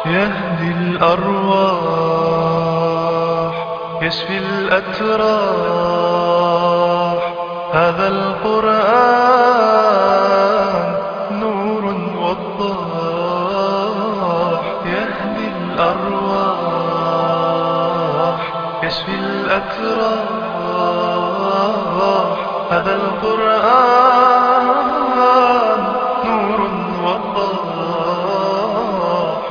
يهدي الأرواح يشفي الأتراح هذا القرآن نور وضاح يهدي الأرواح يشفي الأتراح هذا القرآن نور وضاح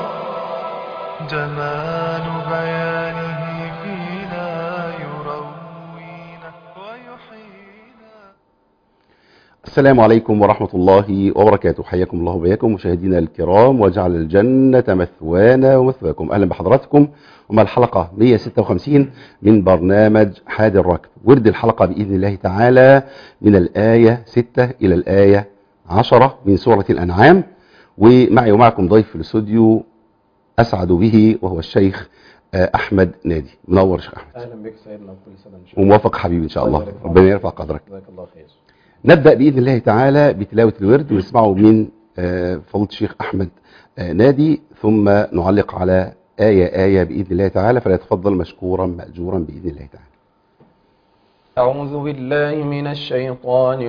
جمال بيانه فينا يروينا ويحيينا السلام عليكم ورحمة الله وبركاته حياكم الله وبياكم مشاهدينا الكرام وجعل الجنة مثوانا ومثواكم أهلا بحضراتكم ومع الحلقة 156 من برنامج حاد الركب ورد الحلقة بإذن الله تعالى من الآية 6 إلى الآية 10 من سورة الأنعام ومعي ومعكم ضيف في الاستوديو أسعد به وهو الشيخ آه، أحمد نادي منور يا شيخ أحمد اهلا بك سيدنا وكل سنه ان شاء الله وموافق حبيبي إن شاء الله الله يبارك فيك. ربنا يرفع قدرك جزاك الله خير نبدأ بإذن الله تعالى بتلاوة الورد ونسمعه من آه، فضيلة الشيخ أحمد آه، نادي ثم نعلق على آية آية بإذن الله تعالى فليتفضل مشكورا مأجورا بإذن الله تعالى أعوذ بالله من الشيطان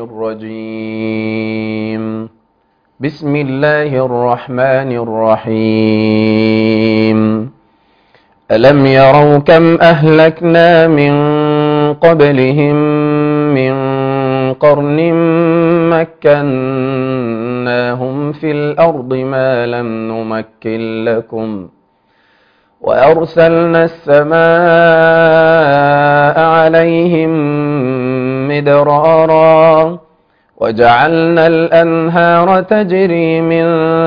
الرجيم بسم الله الرحمن الرحيم ألم يروا كم أهلكنا من قبلهم من قرن مكناهم في الأرض ما لم نمكن لكم وأرسلنا السماء عليهم مدرارا وجعلنا الأنهار تجري من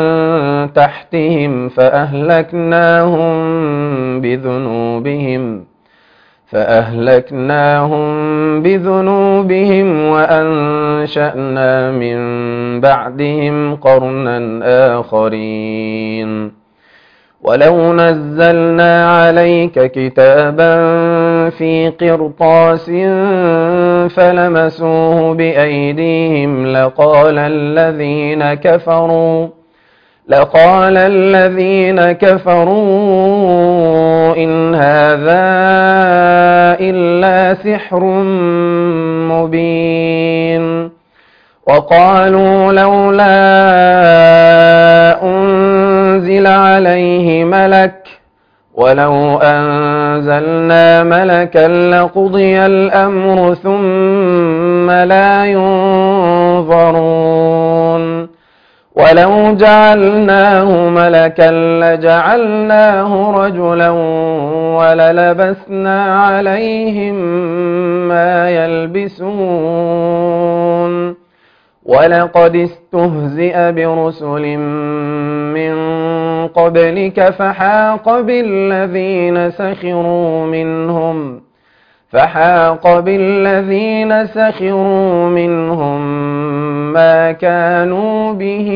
تحتهم فأهلكناهم بذنوبهم فأهلكناهم بذنوبهم وأنشأنا من بعدهم قرنا آخرين ولو نزلنا عليك كتابا في قرطاس فلمسوه بأيديهم لقال الذين كفروا لقال الذين كفروا إن هذا إلا سحر مبين وقالوا لولا أنزل عليه ملك ولو أنزلنا ملكا لقضي الأمر ثم لا ينظرون ولو جعلناه ملكا لجعلناه رجلا وللبسنا عليهم ما يلبسون ولقد استهزئ برسل من قبلك فحاق بالذين سخروا منهم فحاق بالذين سخروا منهم ما كانوا به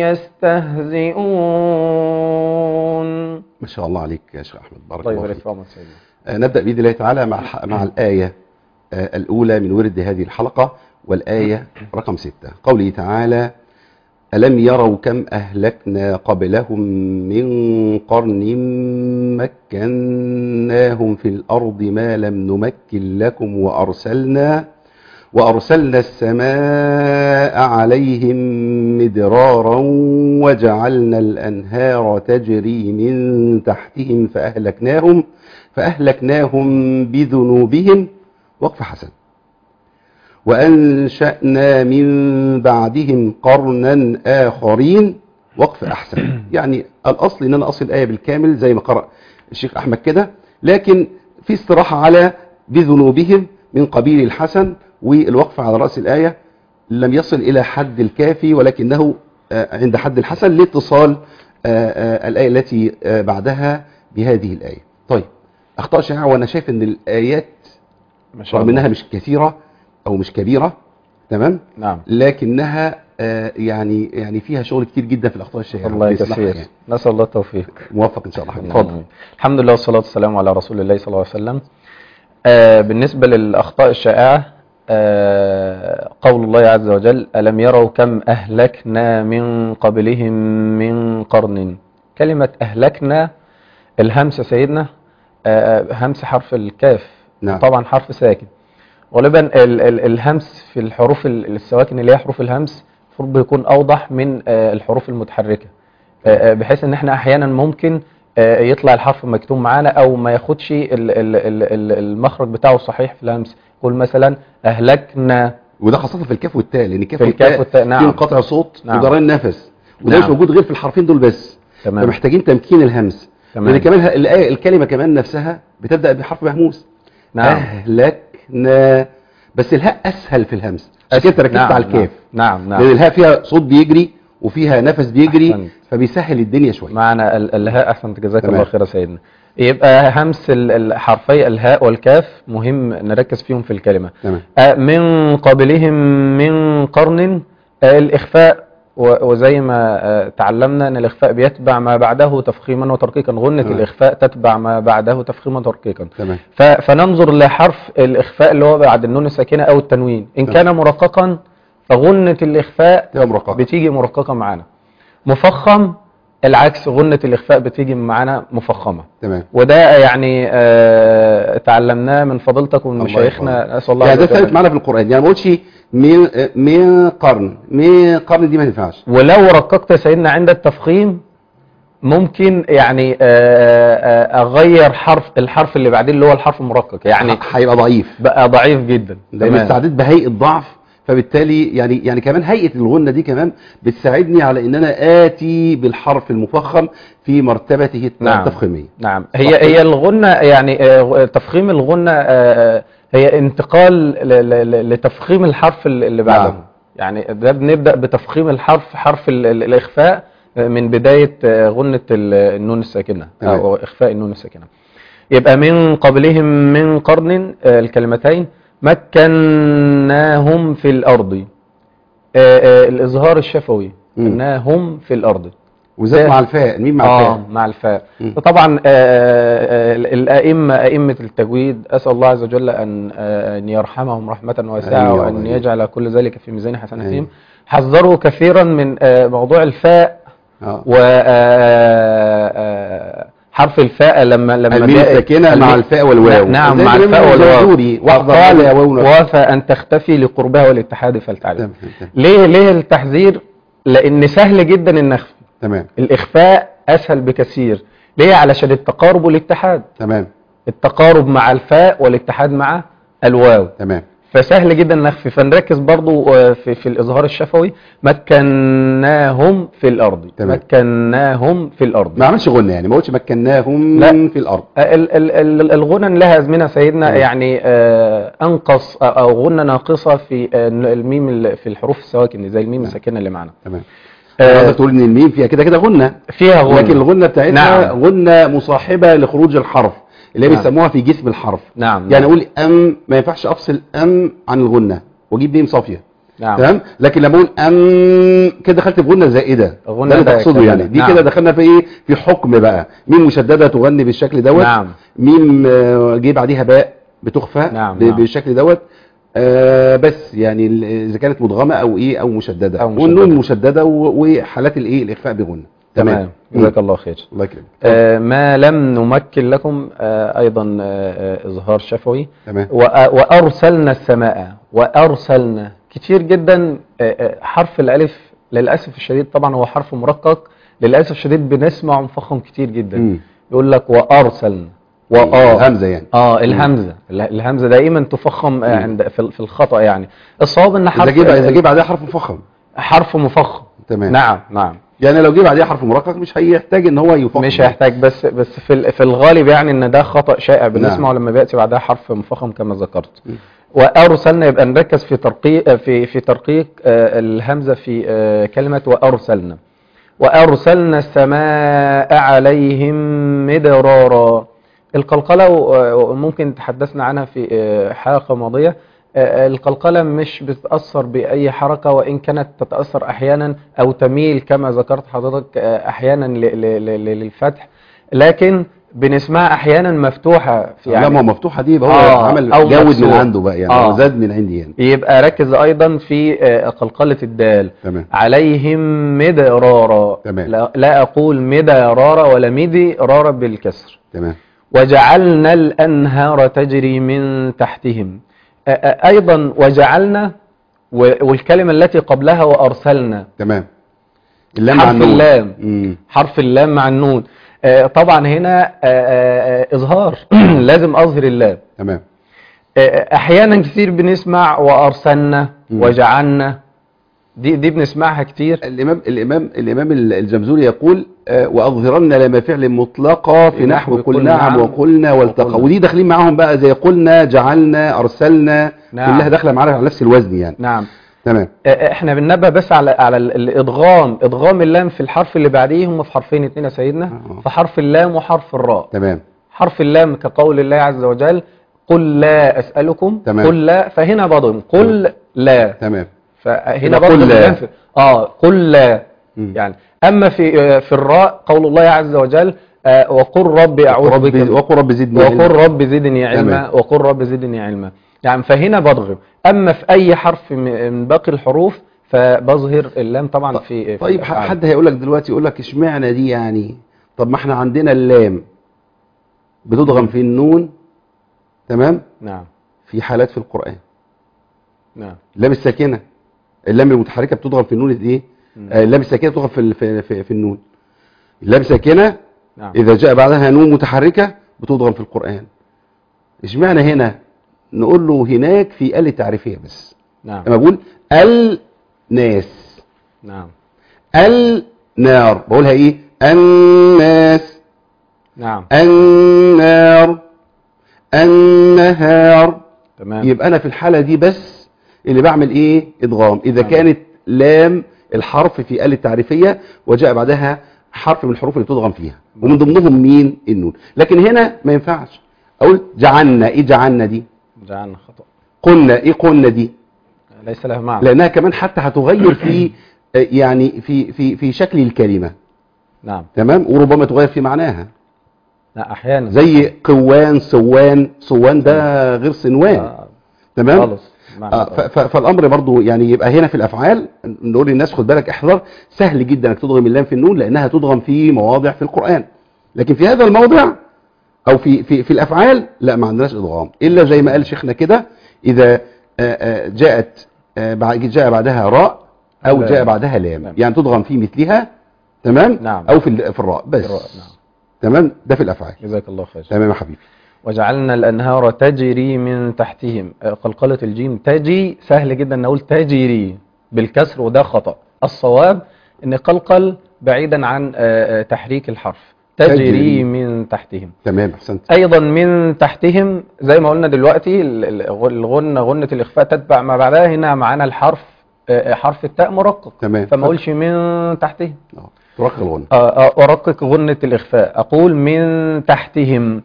يستهزئون ما شاء الله عليك يا شيخ أحمد بارك الله الله يبارك فيك في عمرك سيدنا آه، نبدأ بإذن الله تعالى مع الح- مع الآية آه، الأولى من ورد هذه الحلقة والآية رقم ستة قوله تعالى ألم يروا كم أهلكنا قبلهم من قرن مكناهم في الأرض ما لم نمكن لكم وأرسلنا وأرسلنا السماء عليهم مدرارا وجعلنا الأنهار تجري من تحتهم فأهلكناهم فأهلكناهم بذنوبهم وقف حسن وأنشأنا من بعدهم قرنا آخرين وقف أحسن يعني الأصل إن أنا أصل الآية بالكامل زي ما قرأ الشيخ أحمد كده لكن في استراحة على بذنوبهم من قبيل الحسن والوقف على رأس الآية لم يصل إلى حد الكافي ولكنه آه، عند حد الحسن لاتصال آه، آه، الآية التي آه، بعدها بهذه الآية طيب أخطاء شائعة وأنا شايف أن الآيات ما شاء رغم الله أنها مش كثيرة أو مش كبيرة تمام نعم لكنها آه، يعني يعني فيها شغل كتير جدا في الأخطاء الشائعة الله بيصلحها يكفيك يعني. نسأل الله التوفيق موفق إن شاء الله حبيبي. اتفضل الحمد لله والصلاة والسلام على رسول الله صلى الله عليه وسلم آه بالنسبة للأخطاء الشائعة آه قول الله عز وجل ألم يروا كم أهلكنا من قبلهم من قرن كلمة أهلكنا الهمس يا سيدنا آه، همس حرف الكاف نعم. طبعا حرف ساكن غالبا ال ال الهمس في الحروف ال- السواكن اللي هي حروف الهمس المفروض بيكون أوضح من آه، الحروف المتحركة آه، آه، بحيث ان احنا احيانا ممكن آه، يطلع الحرف مكتوب معانا او ما ياخدش ال- ال- ال- ال- المخرج بتاعه الصحيح في الهمس يقول مثلا اهلكنا وده خاصة في الكاف والتاء لان الكاف في الكاف والتاء، نعم. في انقطاع صوت نعم. وجران نفس وده نعم. مش موجود غير في الحرفين دول بس تمام فمحتاجين تمكين الهمس تمام. لان كمان ه- الآية الكلمة كمان نفسها بتبدأ بحرف مهموس نعم أهلكنا بس الهاء أسهل في الهمس عشان كده أنت ركزت نعم، على الكاف نعم نعم لأن الهاء فيها صوت بيجري وفيها نفس بيجري أحسنت. فبيسهل الدنيا شوية معنا ال- الهاء احسنت جزاك تمام. الله خير يا سيدنا يبقى همس ال- الحرفي الهاء والكاف مهم نركز فيهم في الكلمة تمام آه، من قبلهم من قرن آه، الإخفاء و- وزي ما آه، تعلمنا أن الإخفاء بيتبع ما بعده تفخيما وترقيقا غنة تمام. الإخفاء تتبع ما بعده تفخيما وترقيقا تمام ف- فننظر لحرف الإخفاء اللي هو بعد النون الساكنة أو التنوين إن تمام. كان مرققا فغنة الإخفاء تبقى مرققة بتيجي مرققة معانا مفخم العكس غنة الإخفاء بتيجي معانا مفخمة تمام وده يعني آه تعلمناه من فضيلتك ومن الله مشايخنا نسأل الله يعني ده عز وجل. ثابت معانا في القرآن يعني ما قلتش من من قرن من قرن دي ما تنفعش ولو رققت يا سيدنا عند التفخيم ممكن يعني آه، آه، اغير حرف الحرف اللي بعدين اللي هو الحرف المرقق يعني ح- هيبقى ضعيف بقى ضعيف جدا لان تمام. استعديت بهيئه ضعف فبالتالي يعني يعني كمان هيئه الغنه دي كمان بتساعدني على ان انا اتي بالحرف المفخم في مرتبته نعم. التفخيميه نعم هي هي الغنة يعني آه، تفخيم الغنة آه، آه، هي انتقال ل- ل- ل- لتفخيم الحرف اللي اللي بعده نعم. يعني ده بنبدأ بتفخيم الحرف حرف ال- ال- الإخفاء آه، من بداية آه، غنة ال- النون الساكنة تمام. أو إخفاء النون الساكنة يبقى من قبلهم من قرن آه، الكلمتين مكناهم في الأرض آه، آه، الإظهار الشفوي مم. مكناهم في الأرض وزاد ده- مع الفاء الميم مع اه الفاء مع الفاء مم. طبعا آه، آه، الائمه ائمه التجويد اسال الله عز وجل ان آه، ان يرحمهم رحمه آمين واسعه يا وان رب. يجعل كل ذلك في ميزان حسناتهم آمين. حذروا كثيرا من آه، موضوع الفاء اه و آه، آه، حرف الفاء لما لما الميم جاء- الساكنة مع الميم- الفاء والواو. نعم زي مع الإمام الفاء والواو الجزوري، واحذر وقال هذا يا واو نفسه. وافى ان تختفي لقربها والاتحاد فلتعلم تمام تمام ليه ليه التحذير لان سهل جدا النخف تمام الإخفاء أسهل بكثير ليه علشان التقارب والاتحاد تمام التقارب مع الفاء والاتحاد مع الواو تمام فسهل جدا نخفي فنركز برضو آه، في, في الإظهار الشفوي مكناهم في الأرض تمام. مكناهم في الأرض ما عملش غنة يعني ما قلتش مكناهم لا. في الارض آه، ال- ال- ال- الغنى لها أزمنة سيدنا تمام. يعني آه، أنقص أو- أو غنى ناقصة في آه، الميم ال- في الحروف السواكن زي الميم نعم. الساكنة اللي معنا تمام آه، عايزك تقول ان الميم فيها كده كده غنة فيها غنى لكن الغنة بتاعتها نعم. غنة مصاحبة لخروج الحرف اللي هي نعم. بيسموها في جسم الحرف نعم يعني نعم. اقول ام ما ينفعش افصل ام عن الغنة واجيب ميم صافية نعم تمام لكن لما اقول ام كده دخلت في غنة زائدة غنة ده اللي ده تقصده كمان. يعني دي نعم. كده دخلنا في ايه في حكم بقى ميم مشددة تغني بالشكل دوت نعم ميم آه، جه بعديها باء بتخفى نعم، ب- نعم. بالشكل دوت آه بس يعني ال- اذا كانت مدغمه او ايه او مشدده أو مشددة. والنون مشدده و- وحالات الايه الاخفاء بغنه تمام جزاك الله خير الله يكرمك آه، ما لم نمكن لكم آه، أيضا آه، آه، إظهار شفوي تمام وأ- وأرسلنا السماء وأرسلنا كتير جدا آه، آه، حرف الألف للأسف الشديد طبعا هو حرف مرقق للأسف الشديد بنسمع مفخم كتير جدا مم. يقول لك وأرسلنا وآه همزه يعني اه الهمزة ال- الهمزة دائما تفخم آه، مم. عند في ال- في الخطأ يعني الصواب ان اذا حرف جه اذا جه بعدها حرف مفخم حرف مفخم تمام نعم نعم يعني لو جه بعدها حرف مرقق مش هيحتاج ان هو يفخم مش هيحتاج بس بس في ال- في الغالب يعني ان ده خطأ شائع بنسمعه نعم. لما بياتي بعدها حرف مفخم كما ذكرت م. وارسلنا يبقى نركز في ترقيق في في ترقيق آه، الهمزه في آه، كلمه وارسلنا وارسلنا السماء عليهم مدرارا القلقله و- ممكن تحدثنا عنها في آه، حلقه ماضيه آه، القلقله مش بتتاثر باي حركه وان كانت تتاثر احيانا او تميل كما ذكرت حضرتك آه، احيانا ل- ل- ل- للفتح لكن بنسمعها احيانا مفتوحة في لا ما هو مفتوحه دي يبقى هو آه، عمل أو جود من مكسور. عنده بقى يعني آه. هو زاد من عندي يعني يبقى ركز ايضا في آه، قلقلة الدال تمام عليهم مدرارا تمام. لا, لا اقول مدرارا ولا مدرارا بالكسر تمام وجعلنا الانهار تجري من تحتهم آه، آه، ايضا وجعلنا و- والكلمة التي قبلها وارسلنا تمام اللام حرف مع النون. اللام. مم. حرف اللام مع النون آه، طبعا هنا آه، آه، آه، اظهار لازم اظهر اللام تمام آه، احيانا كتير بنسمع وارسلنا مم. وجعلنا دي دي بنسمعها كتير الامام الامام الامام الجمزوري يقول آه، واظهرن لما فعل مطلقه في نحو قل نعم وقلنا والتقى وقلنا. ودي داخلين معاهم بقى زي قلنا جعلنا ارسلنا نعم. كلها داخله معانا على نفس الوزن يعني نعم تمام آه، احنا بننبه بس على على ال- الادغام ادغام اللام في الحرف اللي بعديه هم في حرفين اتنين يا سيدنا آه. في حرف اللام وحرف الراء تمام حرف اللام كقول الله عز وجل قل لا اسالكم تمام. قل لا فهنا بضم قل لا تمام فهنا يبقى برضه قل لا. اللام في- اه قل لا مم. يعني اما في آه، في الراء قول الله عز وجل آه، وقل رب اعوذ رب بك وقل رب زدني علما. وقل رب زدني علما تمام. وقل رب زدني علما يعني فهنا بضغم اما في اي حرف من من باقي الحروف فبظهر اللام طبعا في في طيب الأفعال. حد هيقول لك دلوقتي يقول لك اشمعنى دي يعني طب ما احنا عندنا اللام بتضغم في النون تمام نعم في حالات في القرآن نعم اللام الساكنه اللام المتحركه بتضغم في النون ايه مم. آه، اللام الساكنه بتضغم في ال- في في, في النون اللام الساكنه نعم اذا جاء بعدها نون متحركه بتضغم في القرآن اشمعنى هنا نقول له هناك في ال تعريفيه بس نعم لما بقول الناس نعم النار بقولها ايه الناس نعم النار النهار تمام يبقى انا في الحالة دي بس اللي بعمل ايه ادغام اذا نعم. كانت لام الحرف في ال التعريفية وجاء بعدها حرف من الحروف اللي تضغم فيها ومن ضمنهم مين النون لكن هنا ما ينفعش اقول جعلنا ايه جعلنا دي جعلنا خطأ قلنا ايه قلنا دي ليس له معنى لانها كمان حتى هتغير في آه، يعني في في في شكل الكلمة نعم تمام وربما تغير في معناها لا احيانا زي قوان صوان صوان ده غير صنوان آه، تمام خالص معنى آه، ف- ف- فالامر برضو يعني يبقى هنا في الافعال نقول للناس خد بالك احذر سهل جدا انك تضغم اللام في النون لانها تضغم في مواضع في القران لكن في هذا الموضع او في في في الافعال لا ما عندناش ادغام الا زي ما قال شيخنا كده اذا آه، آه، جاءت آه، بعد- جاء بعدها راء او لا. جاء بعدها لام نعم. يعني تضغم في مثلها تمام نعم. او في ال- في الراء بس الراء، نعم. تمام ده في الافعال جزاك الله خير تمام يا حبيبي وجعلنا الأنهار تجري من تحتهم آه، قلقلة الجيم تجي سهل جدا نقول تجري بالكسر وده خطأ الصواب ان قلقل بعيدا عن آه، آه، تحريك الحرف تجري. تجري من تحتهم تمام احسنت ايضا من تحتهم زي ما قلنا دلوقتي ال- ال- الغنة غنة الاخفاء تتبع ما بعدها هنا معانا الحرف آه، حرف التاء مرقق تمام. فما اقولش من تحتهم آه، ترقق الغنى آه، آه، أرقق غنة الإخفاء أقول من تحتهم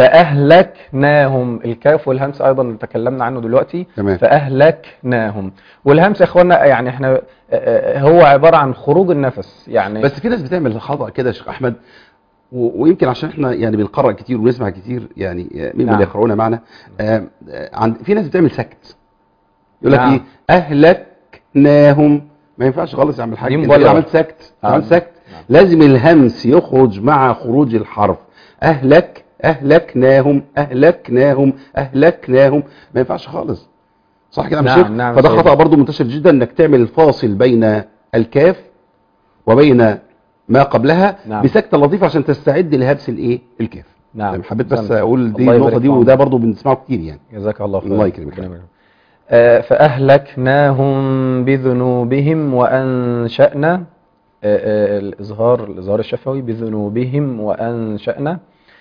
فأهلكناهم الكاف والهمس أيضا اللي تكلمنا عنه دلوقتي تمام. فأهلكناهم والهمس يا إخوانا يعني إحنا آه، آه، هو عبارة عن خروج النفس يعني بس في ناس بتعمل خطأ كده يا شيخ احمد و- ويمكن عشان احنا يعني بنقرأ كتير ونسمع كتير يعني آه، ممن نعم. يقرؤون معنا آه، آه، عند في ناس بتعمل سكت يقول لك نعم. ايه اهلكناهم ما ينفعش خالص يعمل حاجه دي انت مبالغة. كده عملت سكت نعم. عملت سكت نعم. لازم الهمس يخرج مع خروج الحرف اهلك اهلكناهم اهلكناهم اهلكناهم ما ينفعش خالص صح كده يا نعم، شيخ نعم فده سيدي. خطأ برضو منتشر جدا انك تعمل الفاصل بين الكاف وبين ما قبلها نعم. بسكتة لطيفة عشان تستعد لهبس الايه الكاف نعم. تمام، حبيت بس أحسنت. اقول دي الله النقطة يبارك دي فيك. وده برضو بنسمعه كتير يعني جزاك الله خير الله يكرمك. ربنا يبارك. آه، فأهلكناهم بذنوبهم وأنشأنا آه، آه، الإظهار الإظهار الشفوي بذنوبهم وأنشأنا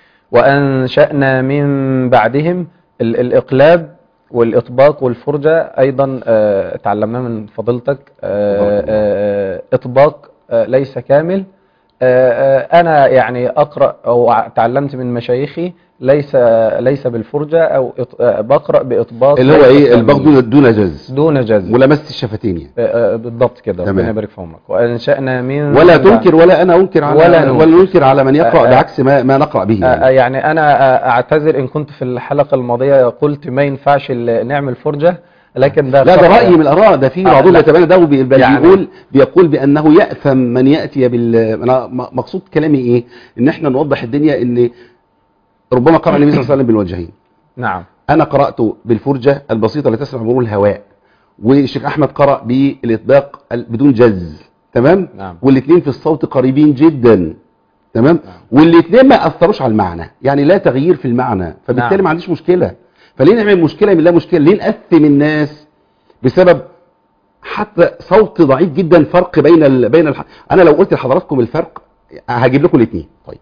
وأنشأنا من بعدهم ال- الإقلاب والإطباق والفرجة أيضا آه، تعلمناه من فضيلتك آه، آه، إطباق آه، ليس كامل آه، آه، أنا يعني أقرأ أو ع- تعلمت من مشايخي ليس ليس بالفرجة أو إط- آه، بقرأ بإطباق اللي هو ليس ايه التنوين. البغض دون دون جز دون جزم ملامسه الشفتين يعني آه، آه، بالضبط كده تمام. ربنا يبارك في عمرك وأنشأنا من ولا بعد- تنكر ولا انا انكر على ولا ولا ننكر. ننكر, ولا ننكر على من يقرا آه، آه. بعكس ما ما نقرا به آه، آه، يعني. يعني أنا آه، أعتذر إن كنت في الحلقة الماضية قلت ما ينفعش ال- نعمل فرجة لكن ده لا ده خطأ. راي من الاراء ده في آه، بعضهم لا. يتبنى ده وبي- بل يعني- بيقول بيقول بانه ياثم من ياتي بال انا م- مقصود كلامي ايه ان احنا نوضح الدنيا ان ربما قرأ النبي صلى الله عليه وسلم بالوجهين نعم انا قرات بالفرجه البسيطه التي تسمع مرور الهواء والشيخ احمد قرأ بالاطباق ال- بدون جز تمام نعم. والاثنين في الصوت قريبين جدا تمام والاثنين ما اثروش على المعنى يعني لا تغيير في المعنى فبالتالي نعم. ما عنديش مشكله فليه نعمل مشكله من لا مشكله ليه نقسم الناس بسبب حتى صوت ضعيف جدا فرق بين ال... بين الح... انا لو قلت لحضراتكم الفرق هجيب لكم الاثنين طيب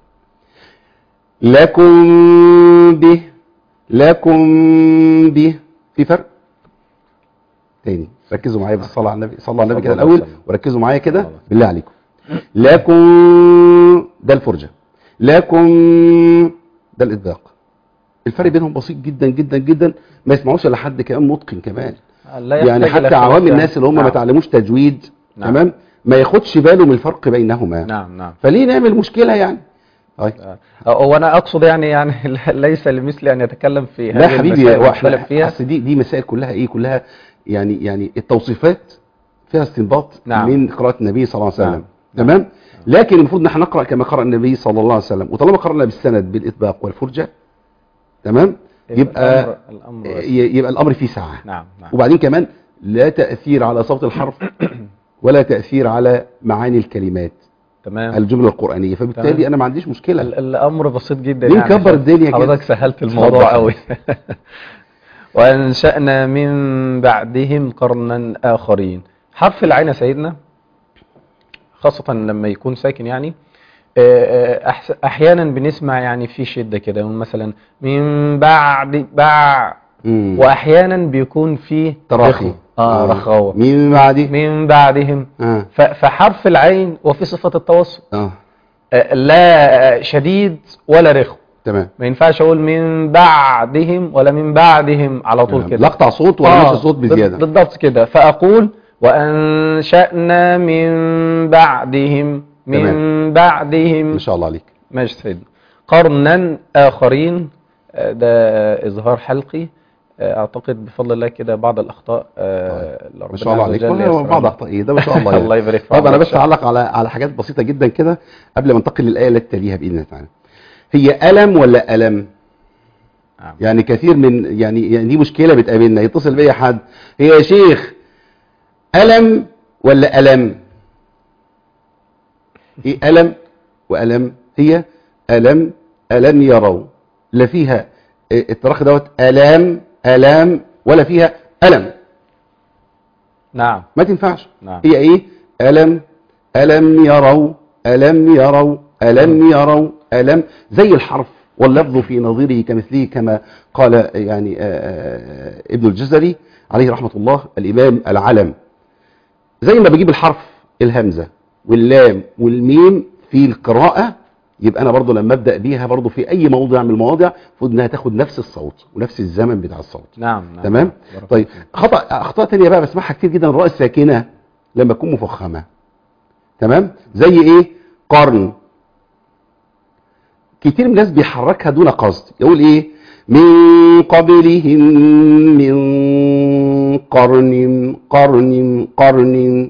لكم به لكم به في فرق تاني ركزوا معايا بالصلاه على النبي صلى على النبي كده صلى الله عليه الاول وسلم. وركزوا معايا كده صلى الله عليه بالله عليكم لكم ده الفرجه لكم ده الاطباق الفرق بينهم بسيط جدا جدا جدا ما يسمعوش الا حد كمان متقن كمان لا يعني يحتاج إلى حتى عوام خلاف الناس اللي هم ما نعم. تعلموش تجويد نعم. تمام ما ياخدش باله من الفرق بينهما نعم نعم فليه نعمل مشكله يعني طيب آه، وانا اقصد يعني يعني ليس لمثلي ان يتكلم في لا هذه حبيبي المسائل هو ونختلف احنا فيها اصل دي دي مسائل كلها ايه كلها يعني يعني التوصيفات فيها استنباط نعم. من قراءه النبي صلى الله عليه وسلم نعم. تمام لكن المفروض ان احنا نقرا كما قرأ النبي صلى الله عليه وسلم وطالما قرانا بالسند بالاطباق والفرجه تمام يبقى الامر, الأمر ي- يبقى الامر فيه سعه نعم نعم وبعدين كمان لا تاثير على صوت الحرف ولا تاثير على معاني الكلمات تمام الجمله القرانيه فبالتالي تمام. انا ما عنديش مشكله ال- الامر بسيط جدا ليه يعني نكبر الدنيا كده؟ حضرتك سهلت الموضوع اتفضل. قوي وانشانا من بعدهم قرنا اخرين حرف العين يا سيدنا خاصة لما يكون ساكن يعني آه، آه، أحس- احيانا بنسمع يعني في شدة كده يقول مثلا من بعد باع مم. واحيانا بيكون في تراخي رخو. اه رخاوة مين بعدي من بعدهم اه ف- فحرف العين وفي صفة التوسط اه آه، لا شديد ولا رخو تمام ما ينفعش اقول من بعدهم ولا من بعدهم على طول كده لا اقطع صوت ولا آه، ماشي صوت بال- بزياده بالضبط كده فاقول وانشأنا من بعدهم من تمام. بعدهم ما شاء الله عليك ماشي سيدنا قرنا اخرين آه، ده اظهار حلقي آه، اعتقد بفضل الله كده بعض الاخطاء آه، اللي ما ربنا شاء الله عز عليك وجل والله يسرها بعض لنا. اخطاء ايه ده ما شاء الله يعني. الله يبارك في طيب انا عمرك. بس اعلق على على حاجات بسيطه جدا كده قبل ما انتقل للايه التي تليها باذن الله تعالى هي الم ولا الم نعم. يعني كثير من يعني, يعني دي مشكله بتقابلنا يتصل بيا حد هي يا شيخ الم ولا الم ايه الم والم هي الم الم يروا لا فيها إيه التراخي دوت الام الام ولا فيها الم نعم ما تنفعش نعم. هي ايه ألم ألم يروا ألم يروا ألم يروا ألم زي الحرف واللفظ في نظيره كمثله كما قال يعني آه، آه، ابن الجزري عليه رحمة الله الإمام العلم زي ما بجيب الحرف الهمزة واللام والميم في القراءة يبقى أنا برضو لما أبدأ بيها برضو في أي موضع من المواضع المفروض إنها تاخد نفس الصوت ونفس الزمن بتاع الصوت نعم نعم تمام بارك طيب الله فيك. خطا اخطاء تانية بقى بسمعها كتير جدا الراء الساكنه لما تكون مفخمه تمام زي ايه قرن كتير من الناس بيحركها دون قصد يقول ايه من قبلهم من قرن قرن قرن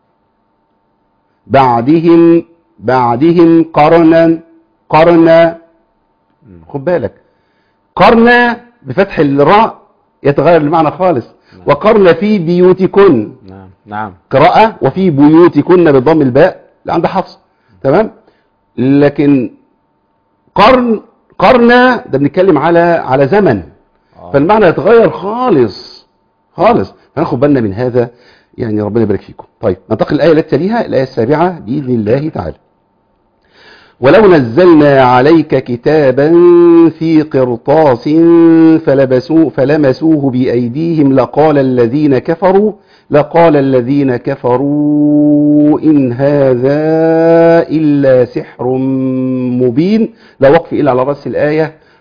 بعدهم بعدهم قرنا قرنا خد بالك قرن بفتح الراء يتغير المعنى خالص وقرن في بيوتكن نعم نعم قراءة وفي بيوتكن بضم الباء اللي عند حفص تمام لكن قرن قرن ده بنتكلم على على زمن آه. فالمعنى يتغير خالص خالص فناخد بالنا من هذا يعني ربنا يبارك فيكم طيب ننتقل الآية التي تليها الآية السابعة بإذن الله تعالى ولو نزلنا عليك كتابا في قرطاس فلبسوا فلمسوه بأيديهم لقال الذين كفروا لقال الذين كفروا إن هذا إلا سحر مبين لا وقف إلا على رأس الآية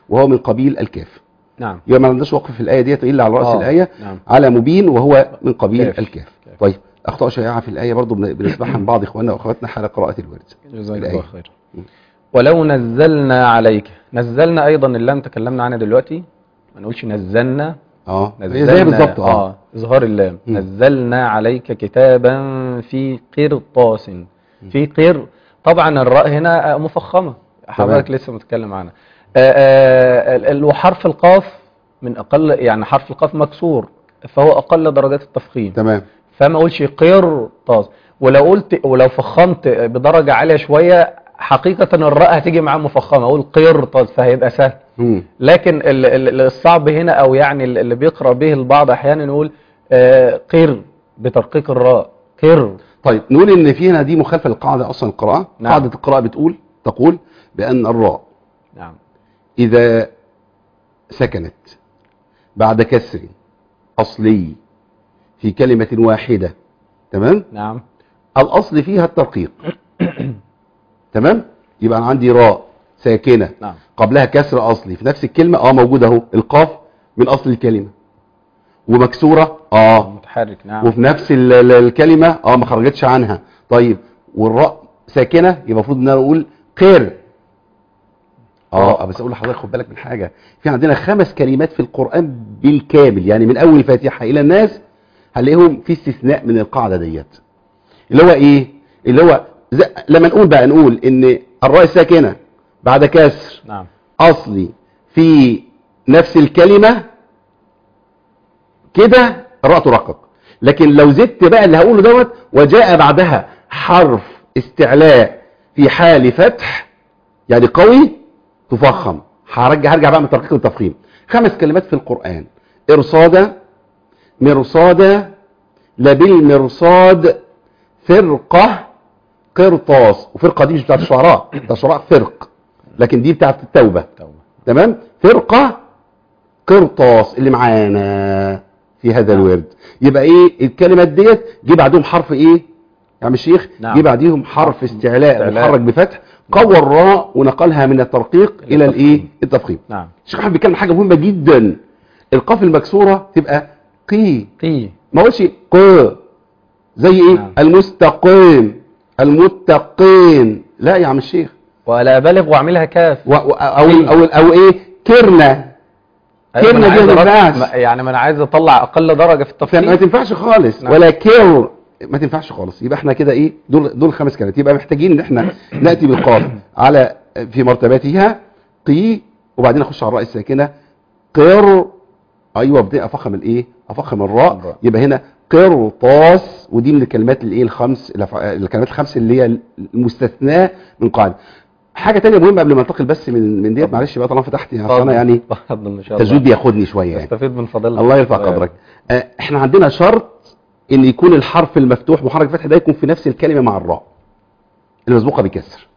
وهو من قبيل الكاف نعم يبقى ما عندناش وقف في الايه ديت الا على راس آه، الايه نعم. على مبين وهو من قبيل كاف. الكاف كاف. طيب اخطاء شائعه في الايه برضو بن- بنسمعها من بعض اخواننا واخواتنا حال قراءه الورد جزاك الآية. الله خير ولو نزلنا عليك نزلنا ايضا اللام تكلمنا عنها دلوقتي ما نقولش نزلنا اه هي نزلنا زي بالظبط اه اه اظهار اللام مم. نزلنا عليك كتابا في قرطاس في قر طبعا الراء هنا آه، مفخمه حضرتك لسه متكلم عنها آه، آه، ال- ال- وحرف القاف من اقل يعني حرف القاف مكسور فهو اقل درجات التفخيم تمام فما اقولش قرطاس ولو قلت ولو فخمت بدرجه عاليه شويه حقيقه الراء هتيجي معاه مفخمه اقول قرطاس فهيبقى سهل مم. لكن ال- ال- الصعب هنا او يعني ال- اللي بيقرا به البعض احيانا يقول آه، قر بترقيق الراء قر طيب نقول ان في هنا دي مخالفه للقاعده اصلا القراءه نعم. قاعده القراءه بتقول تقول بان الراء نعم اذا سكنت بعد كسر اصلي في كلمه واحده تمام نعم الاصل فيها الترقيق تمام يبقى انا عندي راء ساكنه نعم قبلها كسر اصلي في نفس الكلمه اه موجود اهو القاف من اصل الكلمه ومكسوره اه متحرك نعم وفي نفس ال- ال- الكلمه اه ما خرجتش عنها طيب والراء ساكنه يبقى المفروض ان انا اقول قر اه بس اقول لحضرتك خد بالك من حاجه في عندنا خمس كلمات في القران بالكامل يعني من اول الفاتحه الى الناس هنلاقيهم في استثناء من القاعده ديت اللي هو ايه اللي هو زي لما نقول بقى نقول ان الراء ساكنه بعد كسر نعم اصلي في نفس الكلمه كده الراء ترقق لكن لو زدت بقى اللي هقوله دوت وجاء بعدها حرف استعلاء في حال فتح يعني قوي تفخم هرجع هرجع بقى من الترقيق والتفخيم خمس كلمات في القران ارصادا مرصادا لبالمرصاد فرقه قرطاس وفرقه دي مش بتاعت الشعراء بتاعت الشعراء فرق لكن دي بتاعت التوبه توبة تمام فرقة قرطاس اللي معانا في هذا نعم. الورد يبقى ايه الكلمات ديت جه بعدهم حرف ايه يا عم الشيخ نعم. جه بعديهم حرف استعلاء استعلاء. محرك بفتح قوى الراء ونقلها من الترقيق إلى الى التفخيم. الايه التفخيم نعم الشيخ احمد بيتكلم حاجه مهمه جدا القاف المكسوره تبقى قي قي ما هوش ق زي ايه نعم. المستقيم المتقين لا يا عم الشيخ ولا ابالغ واعملها كاف و... و... او قي. او او ايه كرنه أيوة، كلمة ما أنا دي عايز ما أرد- ينفعش. ما- يعني ما انا عايز اطلع اقل درجه في فما التفخيم تنفعش خالص نعم. ولا كير ما تنفعش خالص يبقى احنا كده ايه دول دول خمس كلمات يبقى محتاجين ان احنا ناتي بالقاف على في مرتباتها قي وبعدين اخش على الراء الساكنه قر ايوه ابدا افخم الايه افخم الراء الراء. يبقى هنا قرطاس ودي من الكلمات الايه الخمس الأف- الكلمات الخمس اللي هي المستثناه من قاعده حاجه تانية مهمه قبل ما انتقل بس من من ديت معلش بقى طالما فتحت يعني أصل انا يعني اتفضل ان شاء الله التجويد بياخدني شويه يعني نستفيد من فضلك الله يرفع قدرك آه، احنا عندنا شرط ان يكون الحرف المفتوح محرك فتح ده يكون في نفس الكلمه مع الراء المسبوقه بكسر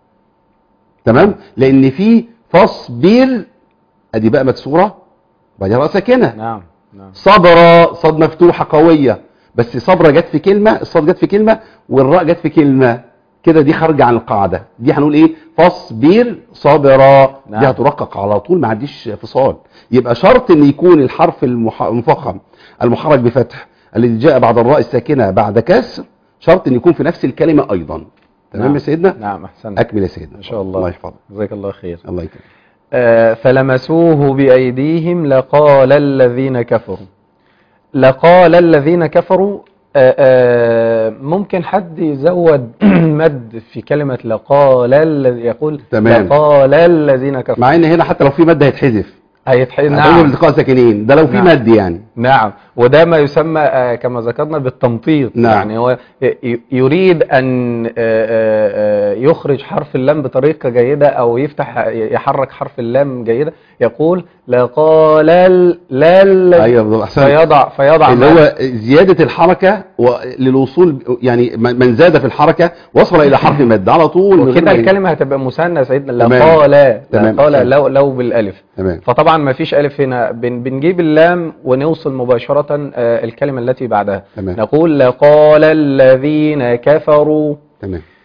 تمام لان في فاصبر ادي بقى مكسوره وبعدين راء ساكنه نعم نعم صبرة صاد مفتوحه قويه بس صبرة جت في كلمه الصاد جت في كلمه والراء جت في كلمه كده دي خارجه عن القاعده دي هنقول ايه فاصبر صابرا نعم. دي هترقق على طول ما عنديش فصال يبقى شرط ان يكون الحرف المح- المفخم المحرك بفتح الذي جاء بعد الراء الساكنه بعد كسر شرط ان يكون في نفس الكلمه ايضا تمام نعم. يا سيدنا نعم احسنت اكمل يا سيدنا ما شاء الله الله يحفظك جزاك الله خير الله يكرمك آه، فلمسوه بأيديهم لقال الذين كفروا لقال الذين كفروا آه، آه، ممكن حد يزود مد في كلمة لقال الذي يقول تمام. لقال الذين كفروا مع ان هنا حتى لو في مد هيتحذف هيتحل نعم نعم التقاء ساكنين ده لو في نعم. مد يعني نعم وده ما يسمى آه، كما ذكرنا بالتمطيط نعم. يعني هو ي- يريد أن آه، آه، آه، يخرج حرف اللام بطريقة جيدة أو يفتح يحرك حرف اللام جيدة يقول لقال ال- لا ال- ايوه بالظبط احسنت فيضع فيضع اللي مد. هو زيادة الحركة و- للوصول يعني من من زاد في الحركة وصل إلى حرف مد على طول من غير وكده ما ي- الكلمة هتبقى مثنى يا سيدنا تمام. لقال تمام. لقال أحسنت. لو لو بالألف تمام فطبعا ما فيش ألف هنا بن بنجيب اللام ونوصل مباشرة آه، الكلمة التي بعدها تمام نقول لقال الذين كفروا تمام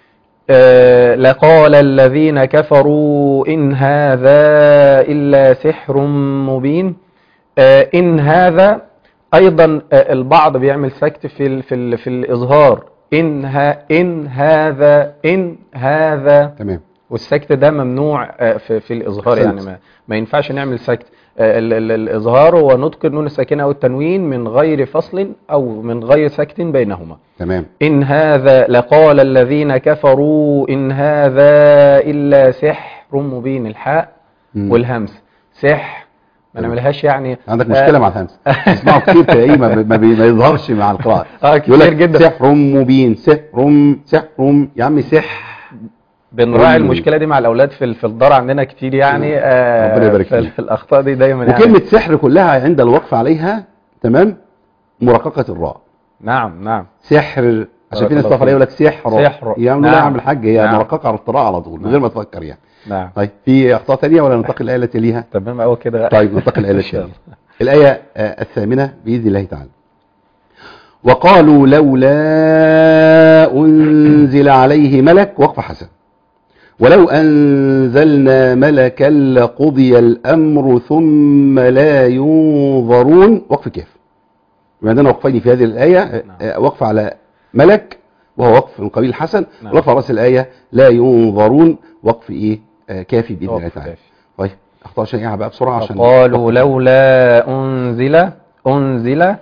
آه، لقال الذين كفروا إن هذا إلا سحر مبين آه، إن هذا أيضا آه، البعض بيعمل سكت في ال في ال في الإظهار إن ها إن هذا إن هذا تمام والسكت ده ممنوع آه، في, في الإظهار أحسنت. يعني ما, ما ينفعش نعمل سكت آه، ال- ال- الإظهار هو نطق النون الساكنة أو التنوين من غير فصل أو من غير سكت بينهما تمام إن هذا لقال الذين كفروا إن هذا إلا سحر مبين الحاء مم. والهمس سحر ما تمام. نعملهاش يعني عندك مشكله مع الهمس تسمعه كتير تلاقيه ما, ما, بي- ما يظهرش مع القراءه اه يقول كتير لك جدا سحر مبين سحر سحر يا عم سح بنراعي مم. المشكلة دي مع الأولاد في ال- في الدار عندنا كتير يعني آه، ربنا يبارك في, ال- فيك. في الأخطاء دي دايما يعني وكلمه سحر كلها عند الوقف عليها تمام مرققه الراء نعم نعم سحر عشان بارك في ناس الله تقف عليه يقول لك سحر سحر. يا عم لا نعم. يا عم الحاج هي نعم. مرققه على القراءه على طول من نعم. غير ما تفكر يعني نعم طيب في اخطاء ثانيه ولا ننتقل الايه التي ليها تمام أوي كده طيب ننتقل الآية إن شاء الثانية الآية آه، الثامنة بإذن الله تعالى وقالوا لولا أنزل عليه ملك وقف حسن ولو أنزلنا ملكا لقضي الأمر ثم لا ينظرون وقف كيف عندنا وقفين في هذه الآية آه، آه، وقف على ملك وهو وقف من قبيل حسن نعم. وقف على رأس الآية لا ينظرون وقف إيه آه، كافي بإذن الله وقف تعالى كافي. طيب اخطاء شائعة بقى بسرعة عشان قالوا لولا أنزل أنزل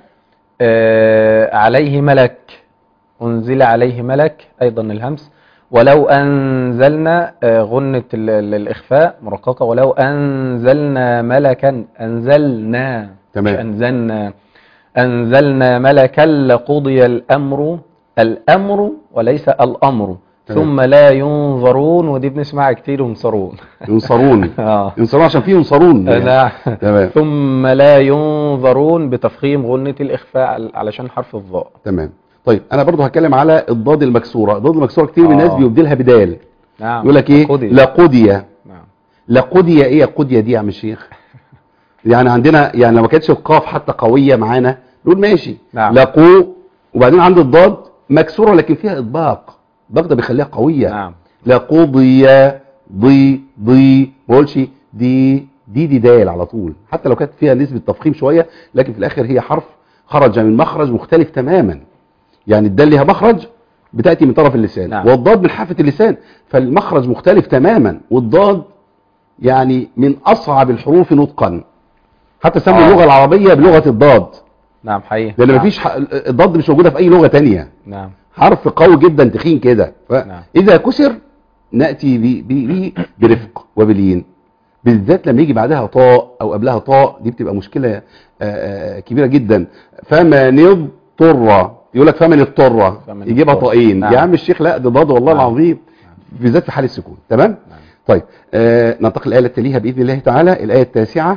آه، عليه ملك أنزل عليه ملك أيضا الهمس ولو أنزلنا آه، غنة ال- ال- الإخفاء مرققة ولو أنزلنا ملكا أنزلنا تمام. مش أنزلنا أنزلنا ملكا لقضي الأمر الأمر وليس الأمر تمام. ثم لا ينظرون ودي بنسمعها كتير ينصرون ينصرون آه. ينصرون عشان فيه ينصرون يعني. نعم تمام ثم لا ينظرون بتفخيم غنة الإخفاء عل- علشان حرف الضاء تمام طيب انا برضو هتكلم على الضاد المكسوره الضاد المكسوره كتير من آه. الناس بيبدلها بدال نعم يقول لك ايه قضي. لقضيه نعم لقضيه ايه قضيه دي يا عم الشيخ يعني عندنا يعني لو ما كانتش القاف حتى قويه معانا نقول ماشي نعم. لقوا وبعدين عند الضاد مكسوره لكن فيها اطباق الإطباق ده بيخليها قويه نعم لقضي ضي ضي ما اقولش دي دي دي دال على طول حتى لو كانت فيها نسبة تفخيم شوية لكن في الآخر هي حرف خرج من مخرج مختلف تماما يعني الدال لها مخرج بتأتي من طرف اللسان نعم. والضاد من حافة اللسان فالمخرج مختلف تماما والضاد يعني من أصعب الحروف نطقا حتى سموا آه. اللغة العربية بلغة الضاد نعم حقيقي لأن نعم. مفيش ح... الضاد مش موجودة في أي لغة تانية نعم حرف قوي جدا تخين كده نعم. فإذا كسر نأتي به به برفق وبلين بالذات لما يجي بعدها طاء أو قبلها طاء دي بتبقى مشكلة آه، آه، كبيرة جدا فمن اضطر يقول لك فمن اضطر فمن يجيبها اضطر. طائين نعم. يا عم الشيخ لا ده ضاد والله نعم. العظيم بالذات في حال السكون تمام نعم. طيب آه ننتقل الآية التي تليها بإذن الله تعالى الآية التاسعة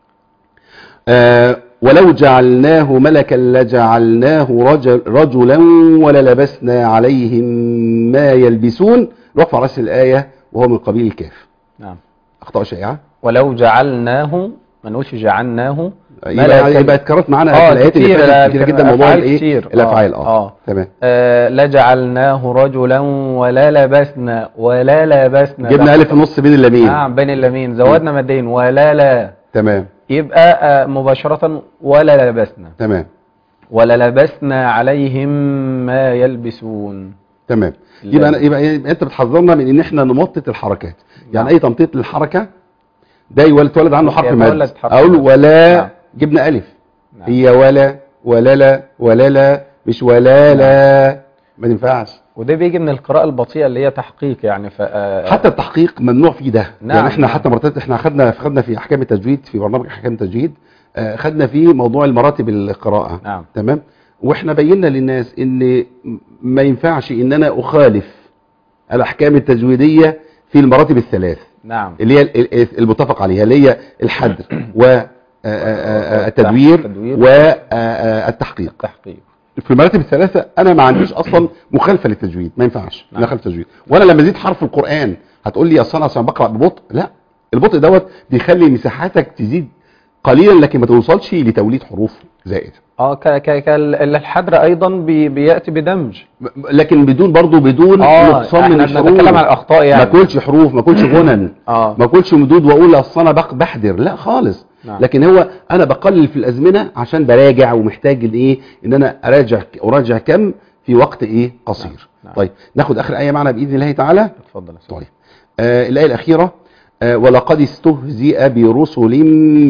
آه ولو جعلناه ملكا لجعلناه رجل رجلا وللبسنا عليهم ما يلبسون رفع رأس الآية وهو من قبيل الكاف نعم أخطاء شائعة ولو جعلناه ما نقولش جعلناه يبقى ملكاً. يبقى اتكررت معانا آه، في الآيات اللي كتير، فاتت لا، كتير كان جدا موضوع أفعال الايه كتير. آه، الافعال اه آه. تمام آه لجعلناه رجلا ولا لبسنا ولا لبسنا جبنا ده- الف في النص بين اللامين نعم بين اللامين زودنا مادين ولا لا تمام يبقى آه مباشرة ولا لبسنا تمام ولا لبسنا عليهم ما يلبسون تمام لا. يبقى أنا يبقى يبقى انت بتحذرنا من ان احنا نمطط الحركات يعني نعم. اي تمطيط للحركه ده يولد تولد عنه حرف يتولد مد حرف اقول مد. ولا نعم. جبنا الف نعم. هي ولا ولا لا ولا لا مش ولا لا ما تنفعش وده بيجي من القراءة البطيئة اللي هي تحقيق يعني ف آه، حتى التحقيق ممنوع فيه ده نعم، يعني احنا نعم. حتى مرتبط احنا خدنا خدنا في احكام التجويد في برنامج احكام التجويد آه، خدنا فيه موضوع المراتب القراءه نعم تمام واحنا بينا للناس ان ما ينفعش ان انا اخالف الاحكام التجويديه في المراتب الثلاث نعم اللي هي ال- ال- المتفق عليها اللي هي الحدر والتدوير التدوير. والتحقيق تحقيق في المراتب الثلاثه انا ما عنديش اصلا مخالفه للتجويد ما ينفعش نعم. انا خالف التجويد ولا لما ازيد حرف القران هتقول لي اصل انا عشان بقرا ببطء لا البطء دوت بيخلي مساحاتك تزيد قليلا لكن ما توصلش لتوليد حروف زائده اه ك ك كالحدر ايضا بي بياتي بدمج ب- لكن بدون برضه بدون اه نقصان من احنا الحروف بنتكلم عن الاخطاء يعني ما اكلش حروف ما اكلش غنن اه ما اكلش مدود واقول اصل انا بق- بحدر لا خالص نعم. لكن هو انا بقلل في الازمنه عشان براجع ومحتاج الايه ان انا اراجع اراجع كم في وقت ايه قصير نعم. نعم. طيب ناخد اخر ايه معنا باذن الله تعالى اتفضل يا سيدي. طيب آه الآية الأخيرة آه ولقد استهزئ برسل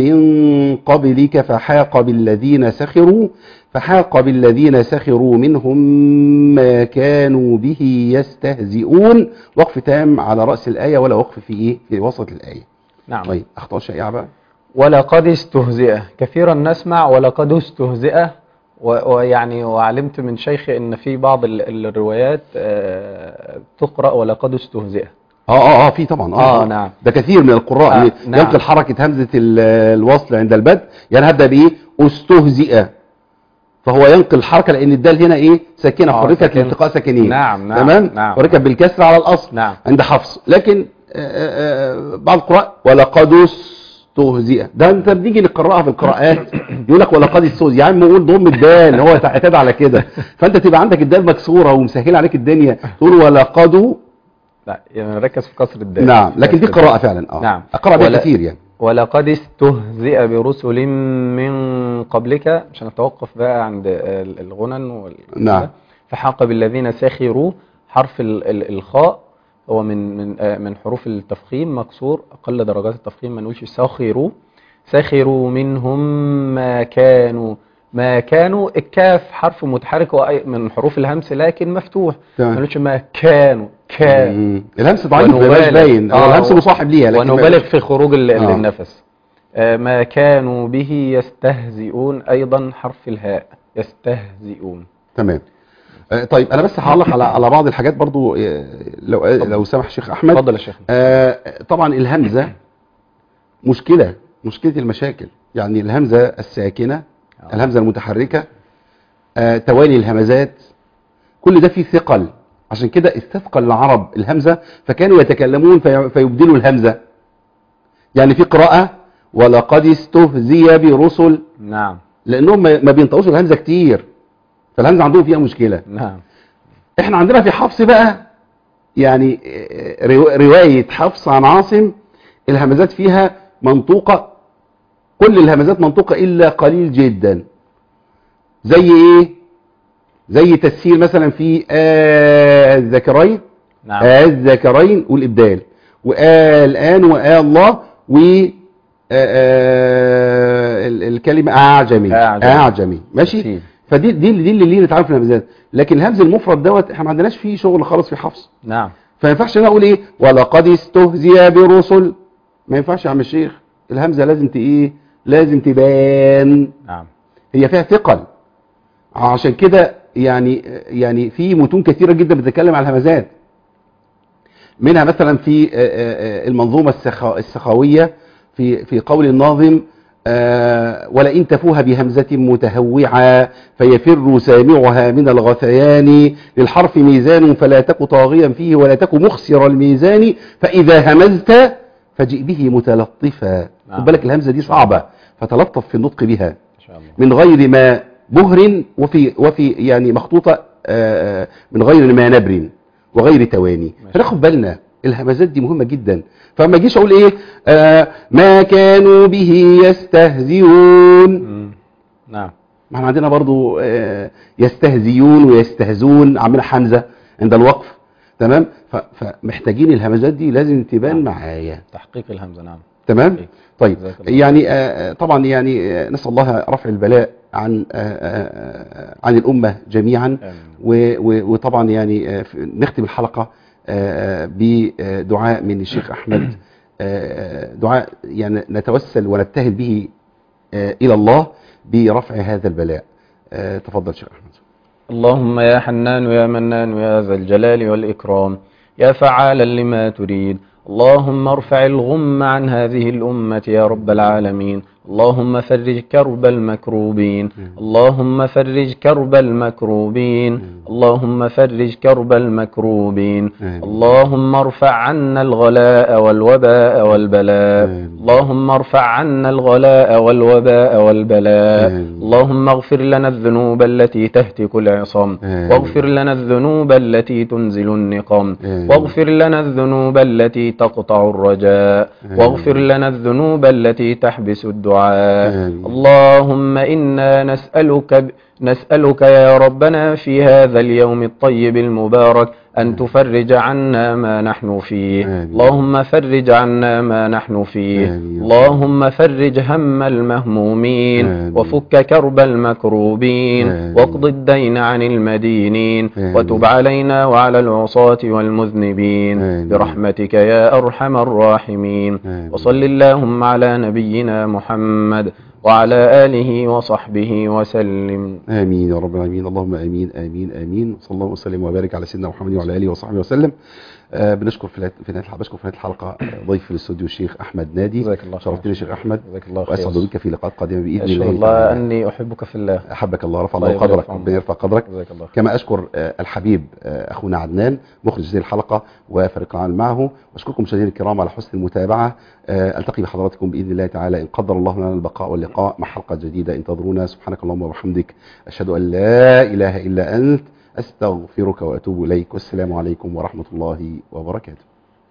من قبلك فحاق بالذين سخروا فحاق بالذين سخروا منهم ما كانوا به يستهزئون وقف تام على رأس الآية ولا وقف في إيه في وسط الآية نعم طيب أخطاء شائعة بقى ولقد استهزئ كثيرا نسمع ولقد استهزئ و- ويعني وعلمت من شيخي ان في بعض ال- الروايات آه، تقرأ ولقد استهزئ اه اه اه في طبعا آه، نعم. ده كثير من القراء آه، آه نعم. ينقل حركة همزة ال- الوصل عند البدء يعني هبدأ بإيه استهزئ فهو ينقل الحركة لأن الدال هنا إيه ساكنة آه، حركت ساكنة. لالتقاء ساكنين نعم، نعم، تمام نعم. حركت بالكسر على الأصل نعم. عند حفص لكن آه، آه، آه، بعض القراء ولقد استهزئ ده انت بنيجي نقراها في القراءات يقول لك ولقد استهزئ يا عم قول ضم الدال هو اعتاد على كده فانت تبقى عندك الدال مكسوره ومسهله عليك الدنيا تقول ولقد لا يعني نركز في كسر الدال نعم لكن دي بس. قراءة فعلا اه نعم. اقرا بها ولا- كثير يعني ولقد استهزئ برسل من قبلك مش هنتوقف بقى عند ال- الغنن وال... نعم. فحاق بالذين سخروا حرف ال- ال- الخاء هو من من آه، من حروف التفخيم مكسور اقل درجات التفخيم ما نقولش سخروا سخروا منهم ما كانوا ما كانوا الكاف حرف متحرك وأي- من حروف الهمس لكن مفتوح تمام. ما نقولش ما كانوا كان مم. الهمس ضعيف ما ونبالغ. يبقاش باين هو آه، الهمس مصاحب ليها لكن ما ونبالغ يبقاش- في خروج ال- آه. النفس آه، ما كانوا به يستهزئون ايضا حرف الهاء يستهزئون تمام آه، طيب انا بس هعلق على على بعض الحاجات برضو آه، لو لو سمح شيخ احمد اتفضل يا شيخ آه، طبعا الهمزه مشكله مشكله المشاكل يعني الهمزه الساكنه آه. الهمزه المتحركه آه، توالي الهمزات كل ده فيه ثقل عشان كده استثقل العرب الهمزه فكانوا يتكلمون في- فيبدلوا الهمزه يعني في قراءه ولقد استهزي برسل نعم لانهم ما ما بينطقوش الهمزه كتير فالهمزه عندهم فيها مشكله نعم احنا عندنا في حفص بقى يعني آه، رو- روايه حفص عن عاصم الهمزات فيها منطوقه كل الهمزات منطوقه الا قليل جدا زي ايه زي تسهيل مثلا في آه الذكرين نعم آه الذكرين والابدال وآه الان وآه الله و آه، آه، ال- الكلمه اعجمي أعجمي. اعجمي ماشي تسهيل. فدي دي دي اللي ليه نتعامل في الهمزات لكن الهمز المفرد دوت احنا ما عندناش فيه شغل خالص في حفص نعم فما ينفعش انا اقول ايه ولقد استهزئ برسل ما ينفعش يا عم الشيخ الهمزه لازم ت ايه لازم تبان نعم هي فيها ثقل عشان كده يعني يعني في متون كثيره جدا بتتكلم على الهمزات منها مثلا في آه، آه، آه، المنظومه السخا- السخاويه في في قول الناظم آه، ولئن تفوها بهمزة متهوعة فيفر سامعها من الغثيان للحرف ميزان فلا تك طاغيا فيه ولا تك مخسر الميزان فإذا همزت فجئ به متلطفا نعم. خد بالك الهمزة دي صعبة فتلطف في النطق بها ان شاء الله من غير ما بهر وفي وفي يعني مخطوطة آه، من غير ما نبر وغير تواني ماشي. فناخد بالنا الهمزات دي مهمة جدا فما اجيش اقول ايه آه ما كانوا به يستهزئون مم. نعم ما احنا عندنا برضو آه يستهزئون ويستهزون عاملين حمزة عند الوقف تمام ف- فمحتاجين الهمزات دي لازم تبان نعم. معايا تحقيق الهمزه نعم تمام أوكي. طيب جزاك الله. يعني آه، آه، طبعا يعني آه، نسأل الله رفع البلاء عن آه، آه، آه، عن الأمة جميعا آمين. و- و- وطبعا يعني آه، في- نختم الحلقة آه، آه، بدعاء من الشيخ أحمد آه، آه، دعاء يعني نتوسل ونبتهل به آه، إلى الله برفع هذا البلاء آه، تفضل شيخ أحمد اللهم يا حنان يا منان يا ذا الجلال والإكرام يا فعالا لما تريد اللهم ارفع الغم عن هذه الأمة يا رب العالمين اللهم فرج كرب المكروبين اللهم فرج كرب المكروبين اللهم فرج كرب المكروبين آمين. اللهم ارفع عنا الغلاء والوباء والبلاء آمين. اللهم ارفع عنا الغلاء والوباء والبلاء آمين. اللهم اغفر لنا الذنوب التي تهتك العصام آمين. واغفر لنا الذنوب التي تنزل النقم آمين. واغفر لنا الذنوب التي تقطع الرجاء آمين. واغفر لنا الذنوب التي تحبس الدعاء آمين. اللهم إنا نسألك ب... نسألك يا ربنا في هذا اليوم الطيب المبارك أن تفرج عنا ما نحن فيه آمين. اللهم فرج عنا ما نحن فيه آمين. اللهم فرج هم المهمومين آمين. وفك كرب المكروبين آمين. واقض الدين عن المدينين آمين. وتب علينا وعلى العصاة والمذنبين آمين. برحمتك يا أرحم الراحمين آمين. وصل اللهم على نبينا محمد وعلى آله وصحبه وسلم امين يا رب العالمين اللهم امين امين امين صلى الله وسلم وبارك على سيدنا محمد وعلى اله وصحبه وسلم آه بنشكر في نهايه في نهايه الحلقه بشكر في نهايه الحلقه آه، ضيف في الاستوديو الشيخ احمد نادي جزاك الله خير. شرفتني يا شيخ احمد جزاك الله خير واسعد بك في لقاءات قادمه باذن أشهد الله الله تعالى. أني أحبك في الله احبك الله رفع الله الله يبارك قدرك في عمرك. ربنا يرفع قدرك جزاك الله خير كما اشكر آه، الحبيب آه، اخونا عدنان مخرج هذه الحلقه وفريق العمل معه واشكركم مشاهدينا الكرام على حسن المتابعه آه، التقي بحضراتكم باذن الله تعالى ان قدر الله لنا البقاء واللقاء مع حلقه جديده انتظرونا سبحانك اللهم وبحمدك اشهد ان لا اله الا انت استغفرك واتوب اليك والسلام عليكم ورحمه الله وبركاته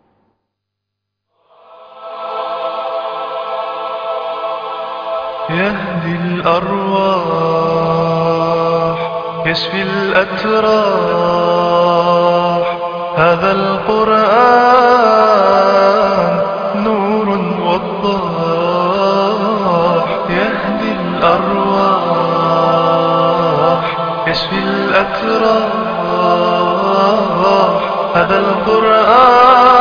يهدي الأرواح يشفي الأتراح هذا القرآن نور وضاح يهدي الأرواح يشفي الأتراح هذا القرآن